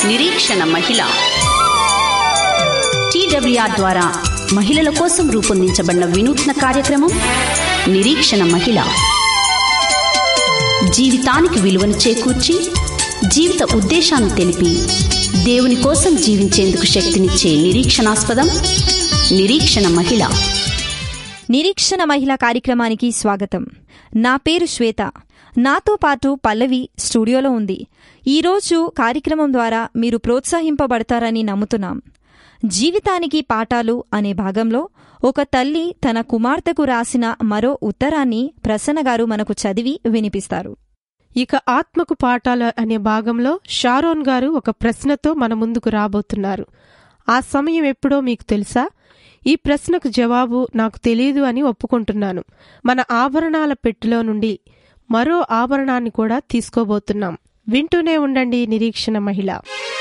నిరీక్షణ మహిళ టీడబ్ల్యూఆర్ ద్వారా మహిళల కోసం రూపొందించబడిన వినూత్న కార్యక్రమం నిరీక్షణ మహిళ జీవితానికి విలువను చేకూర్చి జీవిత ఉద్దేశాన్ని తెలిపి దేవుని కోసం జీవించేందుకు శక్తినిచ్చే నిరీక్షణాస్పదం నిరీక్షణ మహిళ నిరీక్షణ మహిళా కార్యక్రమానికి స్వాగతం నా పేరు శ్వేత నాతో పాటు పల్లవి స్టూడియోలో ఉంది ఈరోజు కార్యక్రమం ద్వారా మీరు ప్రోత్సహింపబడతారని నమ్ముతున్నాం జీవితానికి పాఠాలు అనే భాగంలో ఒక తల్లి తన కుమార్తెకు రాసిన మరో ఉత్తరాన్ని ప్రసన్న గారు మనకు చదివి వినిపిస్తారు ఇక ఆత్మకు పాఠాలు అనే భాగంలో షారోన్ గారు ఒక ప్రశ్నతో మన ముందుకు రాబోతున్నారు ఆ సమయం ఎప్పుడో మీకు తెలుసా ఈ ప్రశ్నకు జవాబు నాకు తెలియదు అని ఒప్పుకుంటున్నాను మన ఆభరణాల పెట్టెలో నుండి మరో ఆభరణాన్ని కూడా తీసుకోబోతున్నాం వింటూనే ఉండండి నిరీక్షణ మహిళ